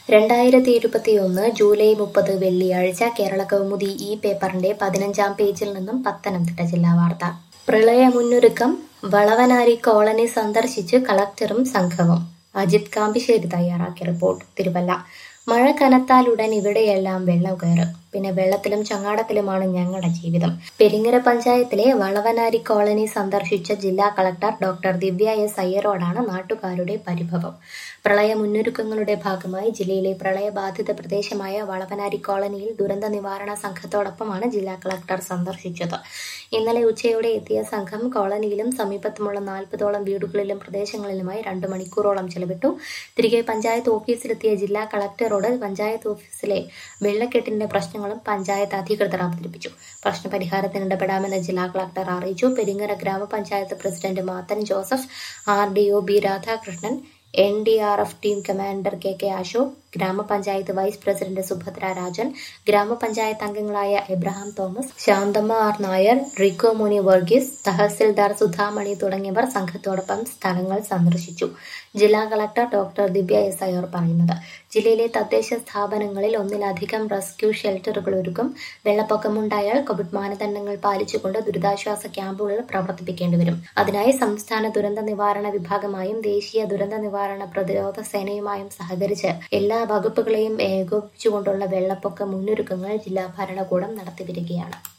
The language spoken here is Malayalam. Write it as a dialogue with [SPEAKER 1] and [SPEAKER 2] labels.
[SPEAKER 1] രണ്ടായിരത്തി ഇരുപത്തിയൊന്ന് ജൂലൈ മുപ്പത് വെള്ളിയാഴ്ച കേരള കൗമുദി ഈ പേപ്പറിന്റെ പതിനഞ്ചാം പേജിൽ നിന്നും പത്തനംതിട്ട ജില്ലാ വാർത്ത പ്രളയ മുന്നൊരുക്കം വളവനാരി കോളനി സന്ദർശിച്ച് കളക്ടറും സംഘവും അജിത് കാമ്പിശ്ശേരി തയ്യാറാക്കിയ റിപ്പോർട്ട് തിരുവല്ല മഴ കനത്താലുടൻ ഇവിടെയെല്ലാം വെള്ളം കയറും പിന്നെ വെള്ളത്തിലും ചങ്ങാടത്തിലുമാണ് ഞങ്ങളുടെ ജീവിതം പെരിങ്ങര പഞ്ചായത്തിലെ വളവനാരി കോളനി സന്ദർശിച്ച ജില്ലാ കളക്ടർ ഡോക്ടർ ദിവ്യ എസ് അയ്യരോടാണ് നാട്ടുകാരുടെ പരിഭവം പ്രളയ മുന്നൊരുക്കങ്ങളുടെ ഭാഗമായി ജില്ലയിലെ പ്രളയബാധിത പ്രദേശമായ വളവനാരി കോളനിയിൽ ദുരന്ത നിവാരണ സംഘത്തോടൊപ്പമാണ് ജില്ലാ കളക്ടർ സന്ദർശിച്ചത് ഇന്നലെ ഉച്ചയോടെ എത്തിയ സംഘം കോളനിയിലും സമീപത്തുമുള്ള നാൽപ്പതോളം വീടുകളിലും പ്രദേശങ്ങളിലുമായി രണ്ടു മണിക്കൂറോളം ചെലവിട്ടു തിരികെ പഞ്ചായത്ത് ഓഫീസിലെത്തിയ ജില്ലാ കളക്ടറോട് പഞ്ചായത്ത് ഓഫീസിലെ വെള്ളക്കെട്ടിന്റെ പ്രശ്നങ്ങളും പഞ്ചായത്ത് അധികൃതർ അവതരിപ്പിച്ചു പ്രശ്നപരിഹാരത്തിന് ഇടപെടാമെന്ന് ജില്ലാ കളക്ടർ അറിയിച്ചു Peringara grama panchayat president Mathan Joseph R D O B Radhakrishnan N D R F team commander K K Ashok grama panchayat vice president Subhadra Rajan grama panchayat അംഗങ്ങളായ Abraham Thomas Santhamma R Nair Rikko Muni Varghese tahsildar Sudhamani തുടങ്ങിയവർ സംഘത്തോടൊപ്പം സ്ഥലങ്ങൾ സന്ദർശിച്ചു ജില്ലാ collector doctor Divya S Iyer പറയുന്നത് ജില്ലയിലെ തദ്ദേശ സ്ഥാപനങ്ങളിൽ ഒന്നിലധികം റെസ്ക്യൂ ഷെൽട്ടറുകൾ ഒരുക്കും വെള്ളപ്പൊക്കമുണ്ടായാൽ കോവിഡ് മാനദണ്ഡങ്ങൾ പാലിച്ചുകൊണ്ട് ദുരിതാശ്വാസ ക്യാമ്പുകൾ പ്രവർത്തിപ്പിക്കേണ്ടി വരും അതിനായി സംസ്ഥാന ദുരന്ത നിവാരണ വിഭാഗമായും ദേശീയ ദുരന്ത നിവാരണ പ്രതിരോധ സേനയുമായും സഹകരിച്ച് എല്ലാ വകുപ്പുകളെയും ഏകോപിപ്പിച്ചുകൊണ്ടുള്ള വെള്ളപ്പൊക്ക മുന്നൊരുക്കങ്ങൾ ജില്ലാ ഭരണകൂടം നടത്തിവരികയാണ്